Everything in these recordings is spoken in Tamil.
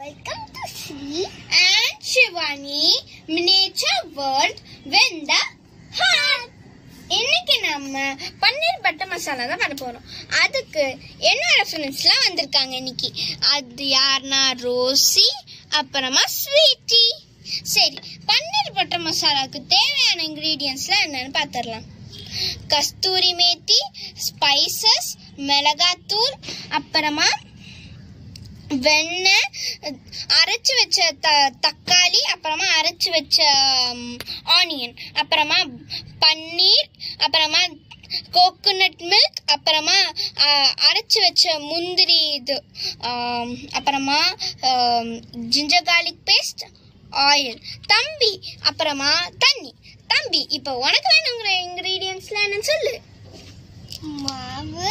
Welcome to Sri and Shivani Miniature World Win the Heart. இன்னைக்கு நம்ம பன்னீர் பட்டர் மசாலா தான் பண்ண போறோம் அதுக்கு என்னோட ஃப்ரெண்ட்ஸ்லாம் வந்திருக்காங்க இன்னைக்கு அது யாருன்னா ரோசி அப்புறமா ஸ்வீட்டி சரி பன்னீர் பட்டர் மசாலாவுக்கு தேவையான இன்கிரீடியன்ஸ்லாம் என்னன்னு பார்த்துடலாம் கஸ்தூரி மேத்தி ஸ்பைசஸ் மிளகாத்தூள் அப்புறமா வெண்ணெய் அரைச்சு வச்ச த தக்காளி அப்புறமா அரைச்சு வச்ச ஆனியன் அப்புறமா பன்னீர் அப்புறமா கோகோனட் மில்க் அப்புறமா ஆ, அரைச்சு வச்ச முந்திரி இது ஆம், அப்புறமா ஜிஞ்சர் கார்லிக் பேஸ்ட் ஆயில் தம்பி அப்புறமா தண்ணி தம்பி இப்போ உனக்கு வேணுங்கிற இன்கிரீடியன்ஸ்லாம் என்னன்னு சொல்லு மாவு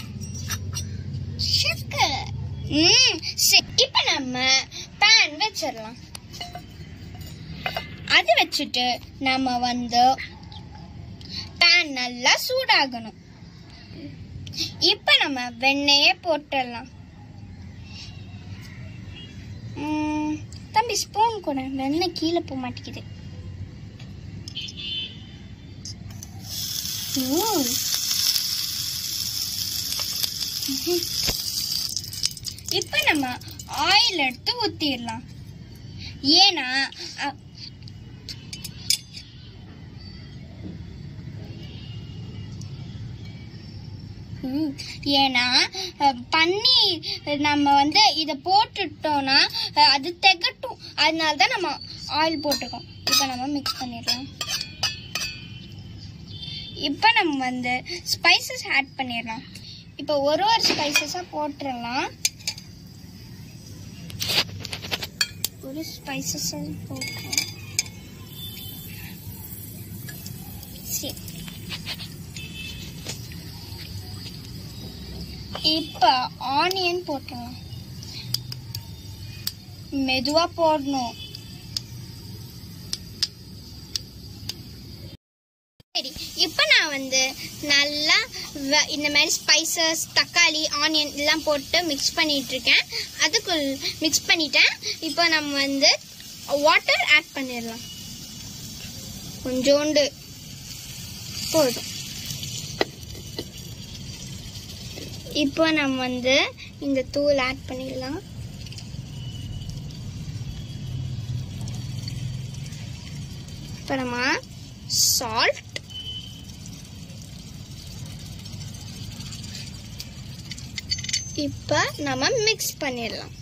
சக்கரை ம் சரி இப்போ நம்ம பேன் வச்சிடலாம் அது வச்சுட்டு நம்ம வந்து பேன் நல்லா சூடாகணும் இப்போ நம்ம வெண்ணெயை போட்டுடலாம் ம், தம்பி ஸ்பூன் கூட வெண்ணெய் கீழே போக மாட்டேங்குது ம். இப்போ நம்ம ஆயில் எடுத்து ஊத்திடலாம் ஏன்னா அ- ம், ஏன்னா அஹ், பன்னீர் நம்ம வந்து இதை போட்டுட்டோம்னா அஹ், அது திகட்டும் அதனால தான் நம்ம ஆயில் போட்டிருக்கோம் இப்போ நம்ம மிக்ஸ் பண்ணிடலாம் இப்போ நம்ம வந்து ஸ்பைசஸ் ஆட் பண்ணிடலாம் இப்போ ஒரு ஒரு ஸ்பைசஸாக போட்டுடலாம் ஒரு ஸ்பைசஸ் போட்டுருவோம் சரி இப்போ ஆனியன் போட்டுருவோம் மெதுவா போடணும் சரி இப்போ நான் வந்து நல்லா வ- இந்த மாதிரி ஸ்பைசஸ் தக்காளி ஆனியன் எல்லாம் போட்டு மிக்ஸ் பண்ணிட்டு இருக்கேன் அதுக்குள் மிக்ஸ் பண்ணிட்டேன் இப்போ நம்ம வந்து வாட்டர் ஆட் பண்ணிடலாம் கொஞ்சோண்டு போதும் இப்போ நம்ம வந்து இந்த தூள் ஆட் பண்ணிடலாம் அப்புறமா சால்ட் இப்போ நம்ம மிக்ஸ் பண்ணிடலாம்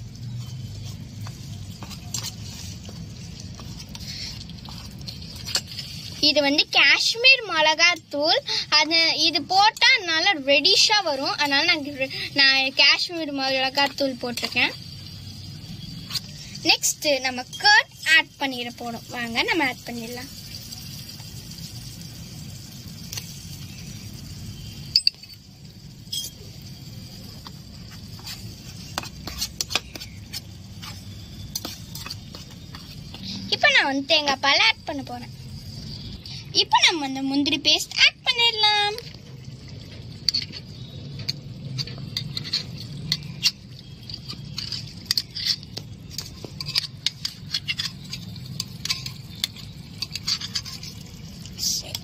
இது வந்து காஷ்மீர் மிளகாத்தூள் அது இது போட்டால் நல்லா ரெடிஷாக வரும் அதனால நான் இது- நான் காஷ்மீர் மிளகாத்தூள் போட்டிருக்கேன் நெக்ஸ்ட் நம்ம கர்ட் ஆட் பண்ணிட போறோம் வாங்க நம்ம ஆட் பண்ணிடலாம் இப்போ நான் வந்து தேங்காய் பால் ஆட் பண்ண போறேன் இப்போ நம்ம அந்த முந்திரி பேஸ்ட் ஆட் பண்ணிடலாம் சரி.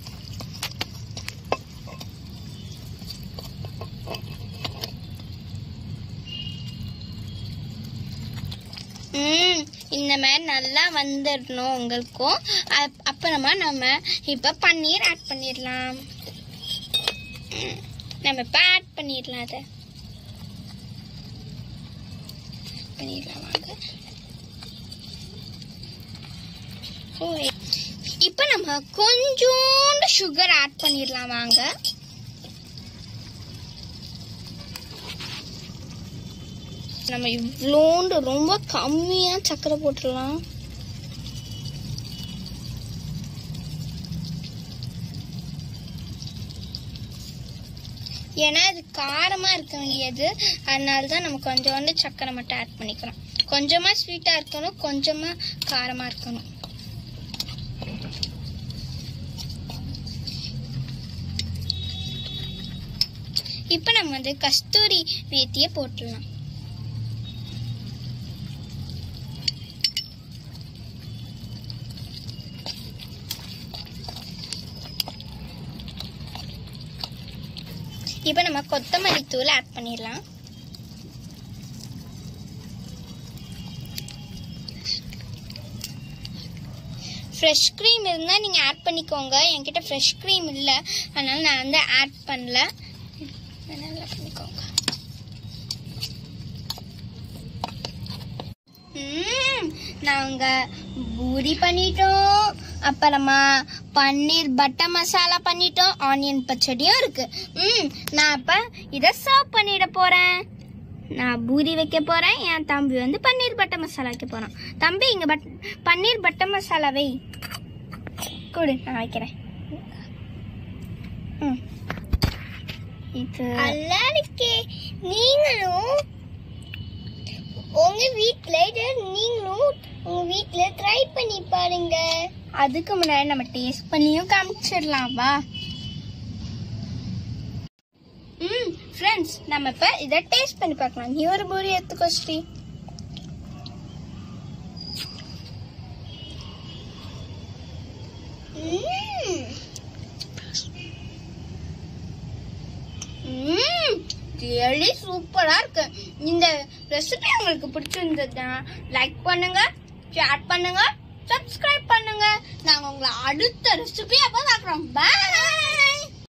ம் இந்த மாதிரி நல்லா வந்துடணும் உங்களுக்கும் அப்- அப்புறமா நம்ம இப்போ பன்னீர் ஆட் பண்ணிடலாம் ம், நம்ம இப்போ ஆட் பண்ணிடலாம் அதை பண்ணிடலாம் வாங்க ஓ, இப்போ நம்ம கொஞ்சோண்டு சுகர் ஆட் பண்ணிடலாம் வாங்க நம்ம இவ்வளோண்டு ரொம்ப கம்மியா சக்கரை போட்டுடலாம் ஏன்னா இது காரமா இருக்க வேண்டியது அதனால தான் நம்ம கொஞ்சோண்டு சக்கரை மட்டும் ஆட் பண்ணிக்கிறோம் கொஞ்சமா ஸ்வீட்டா இருக்கணும் கொஞ்சமா காரமா இருக்கணும் இப்போ நம்ம வந்து கஸ்தூரி மேத்தியை போட்டுடலாம் இப்போ நம்ம கொத்தமல்லி தூள் ஆட் பண்ணிடலாம் ஃப்ரெஷ் க்ரீம் இருந்தால் நீங்கள் ஆட் பண்ணிக்கோங்க என்கிட்ட ஃப்ரெஷ் க்ரீம் இல்லை அதனால நான் வந்து ஆட் பண்ணல நல்லா பண்ணிக்கோங்க ம், நாங்க பூரி பண்ணிட்டோம் அப்புறமா பன்னீர் பட்டர் மசாலா பண்ணிட்டோம் ஆனியன் பச்சடியும் இருக்கு ம் நான் அப்ப இதை சர்வ் பண்ணிட போறேன் நான் பூரி வைக்க போறேன் என் தம்பி வந்து பன்னீர் பட்டர் மசாலா வைக்க போறான் தம்பி இங்க பட் பன்னீர் பட்டர் மசாலா வை கொடு நான் வைக்கிறேன் ம் இது நல்லா இருக்கே நீங்களும் உங்க வீட்ல இதை நீங்களும் உங்க வீட்ல ட்ரை பண்ணி பாருங்க அதுக்கு முன்னாடி நம்ம டேஸ்ட் பண்ணியும் காமிச்சிடலாம் வா ம் ஃப்ரெண்ட்ஸ் நம்ம இப்ப இதை டேஸ்ட் பண்ணி பார்க்கலாம் நீ ஒரு பூரி எடுத்துக்கோ ஸ்ரீ ரியலி சூப்பரா இருக்கு இந்த ரெசிபி உங்களுக்கு பிடிச்சிருந்ததுன்னா லைக் பண்ணுங்க ஷேர் பண்ணுங்க சப்ஸ்கிரைப் பண்ணுங்க நாங்க உங்களை அடுத்த ரெசிபி அப்ப பார்க்குறோம் பாய்